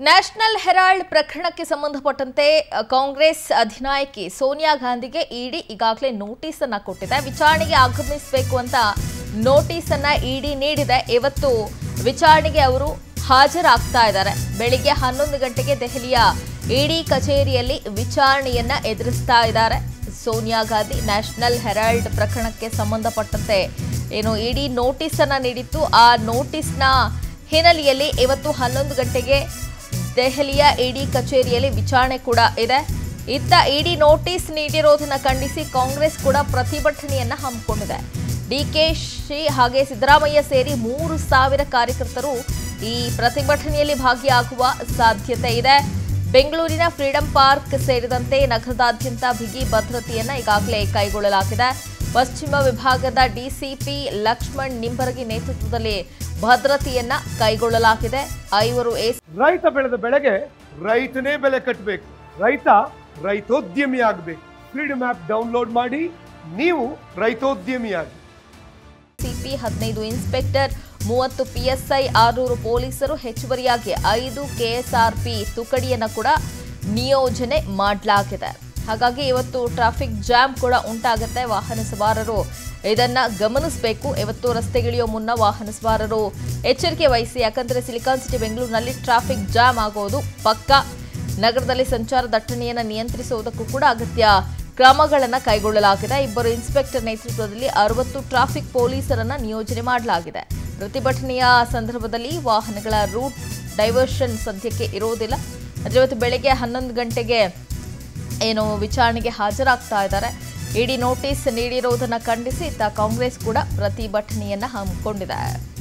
national Herald ಪ್ರಕರಣಕ್ಕೆ ಸಂಬಂಧಪಟ್ಟಂತೆ ಅ, ಕಾಂಗ್ರೆಸ್ ಅಧಿನಾಯಕಿ ಸೋನಿಯಾ ಗಾಂಧಿಗೆ ಇಡಿ ಈಗಾಗಲೇ ನೋಟಿಸ್ ಅನ್ನ ಕೊಟ್ಟಿದೆ ವಿಚಾರಣೆಗೆ ಆಗಮಿಸಬೇಕು ಅಂತ ನೋಟಿಸ್ ಅನ್ನ ಇಡಿ ನೀಡಿದೆ ಇವತ್ತು ವಿಚಾರಣೆಗೆ ಅವರು ಹಾಜರಾಗ್ತಾ ಇದ್ದಾರೆ ಬೆಳಿಗ್ಗೆ ಹನ್ನೊಂದು ಗಂಟೆಗೆ ದೆಹಲಿಯ ಇಡಿ ಕಚೇರಿಯಲ್ಲಿ ವಿಚಾರಣೆಯನ್ನ ಎದುರಿಸ್ತಾ ಇದ್ದಾರೆ ಸೋನಿಯಾ ಗಾಂಧಿ ನ್ಯಾಷನಲ್ ಹೆರಾಲ್ಡ್ ಪ್ರಕರಣಕ್ಕೆ ಸಂಬಂಧಪಟ್ಟಂತೆ ಏನು ಇಡಿ ನೋಟಿಸ್ ಅನ್ನ ನೀಡಿತ್ತು ಆ ನೋಟಿಸ್ನ ಹಿನ್ನೆಲೆಯಲ್ಲಿ ಇವತ್ತು ಹನ್ನೊಂದು ಗಂಟೆಗೆ ದೆಹಲಿಯ ಇಡಿ ಕಚೇರಿಯಲ್ಲಿ ವಿಚಾರಣೆ ಕೂಡ ಇದೆ ಇತ್ತ ಇಡಿ ನೋಟಿಸ್ ನೀಡಿರೋದನ್ನ ಖಂಡಿಸಿ ಕಾಂಗ್ರೆಸ್ ಕೂಡ ಪ್ರತಿಭಟನೆಯನ್ನ ಹಮ್ಮಿಕೊಂಡಿದೆ ಡಿಕೆಶಿ ಹಾಗೆ ಸಿದ್ದರಾಮಯ್ಯ ಸೇರಿ ಮೂರು ಸಾವಿರ ಕಾರ್ಯಕರ್ತರು ಈ ಪ್ರತಿಭಟನೆಯಲ್ಲಿ ಭಾಗಿಯಾಗುವ ಸಾಧ್ಯತೆ ಇದೆ ಬೆಂಗಳೂರಿನ ಫ್ರೀಡಂ ಪಾರ್ಕ್ ಸೇರಿದಂತೆ ನಗರದಾದ್ಯಂತ ಬಿಗಿ ಭದ್ರತೆಯನ್ನ ಈಗಾಗಲೇ ಕೈಗೊಳ್ಳಲಾಗಿದೆ ಪಶ್ಚಿಮ ವಿಭಾಗದ ಡಿಸಿಪಿ ಲಕ್ಷ್ಮಣ್ ನಿಂಬರಗಿ ನೇತೃತ್ವದಲ್ಲಿ ಭದ್ರತೆಯನ್ನ ಕೈಗೊಳ್ಳಲಾಗಿದೆ ಐವರು ಎಸ್ ರೈತ ಬೆಳೆದ ಬೆಳೆಗೆ ರೈತನೇ ಬೆಲೆ ಕಟ್ಟಬೇಕು ರೈತ ರೈತೋದ್ಯಮಿ ಆಗಬೇಕು ಫ್ರೀಡಮ್ ಆ್ಯಪ್ ಡೌನ್ಲೋಡ್ ಮಾಡಿ ನೀವು ರೈತೋದ್ಯಮಿಯಾಗಿ ಸಿಪಿ ಹದಿನೈದು ಇನ್ಸ್ಪೆಕ್ಟರ್ ಮೂವತ್ತು ಪಿಎಸ್ಐ ಆರುನೂರು ಪೊಲೀಸರು ಹೆಚ್ಚುವರಿಯಾಗಿ ಐದು ಕೆಎಸ್ಆರ್ಪಿ ತುಕಡಿಯನ್ನು ಕೂಡ ನಿಯೋಜನೆ ಮಾಡಲಾಗಿದೆ ಹಾಗಾಗಿ ಇವತ್ತು ಟ್ರಾಫಿಕ್ ಜಾಮ್ ಕೂಡ ಉಂಟಾಗುತ್ತೆ ವಾಹನ ಸವಾರರು ಇದನ್ನ ಗಮನಿಸಬೇಕು ಇವತ್ತು ರಸ್ತೆಗಿಳಿಯೋ ಮುನ್ನ ವಾಹನ ಸವಾರರು ಎಚ್ಚರಿಕೆ ವಹಿಸಿ ಯಾಕಂದ್ರೆ ಸಿಲಿಕಾನ್ ಸಿಟಿ ಬೆಂಗಳೂರಿನಲ್ಲಿ ಟ್ರಾಫಿಕ್ ಜಾಮ್ ಆಗೋದು ಪಕ್ಕಾ ನಗರದಲ್ಲಿ ಸಂಚಾರ ದಟ್ಟಣೆಯನ್ನು ನಿಯಂತ್ರಿಸುವುದಕ್ಕೂ ಕೂಡ ಅಗತ್ಯ ಕ್ರಮಗಳನ್ನು ಕೈಗೊಳ್ಳಲಾಗಿದೆ ಇಬ್ಬರು ಇನ್ಸ್ಪೆಕ್ಟರ್ ನೇತೃತ್ವದಲ್ಲಿ ಅರವತ್ತು ಟ್ರಾಫಿಕ್ ಪೊಲೀಸರನ್ನ ನಿಯೋಜನೆ ಮಾಡಲಾಗಿದೆ ಪ್ರತಿಭಟನೆಯ ಸಂದರ್ಭದಲ್ಲಿ ವಾಹನಗಳ ರೂಟ್ ಡೈವರ್ಷನ್ ಸದ್ಯಕ್ಕೆ ಇರೋದಿಲ್ಲ ಆದರೆ ಇವತ್ತು ಬೆಳಗ್ಗೆ ಹನ್ನೊಂದು ಗಂಟೆಗೆ ಏನು ವಿಚಾರಣೆಗೆ ಹಾಜರಾಗ್ತಾ ಇದ್ದಾರೆ ಇಡಿ ನೋಟಿಸ್ ನೀಡಿರೋದನ್ನ ಖಂಡಿಸಿ ಇತ್ತ ಕಾಂಗ್ರೆಸ್ ಕೂಡ ಪ್ರತಿಭಟನೆಯನ್ನ ಹಮ್ಮಿಕೊಂಡಿದೆ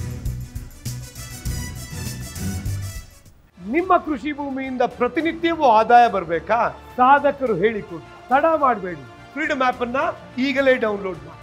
ನಿಮ್ಮ ಕೃಷಿ ಭೂಮಿಯಿಂದ ಪ್ರತಿನಿತ್ಯವೂ ಆದಾಯ ಬರಬೇಕಾ ಸಾಧಕರು ಹೇಳಿಕೊಡಿ ತಡ ಮಾಡಬೇಡಿ ಫ್ರೀಡಮ್ ಆ್ಯಪ್ ಅನ್ನ ಈಗಲೇ ಡೌನ್ಲೋಡ್ ಮಾಡಿ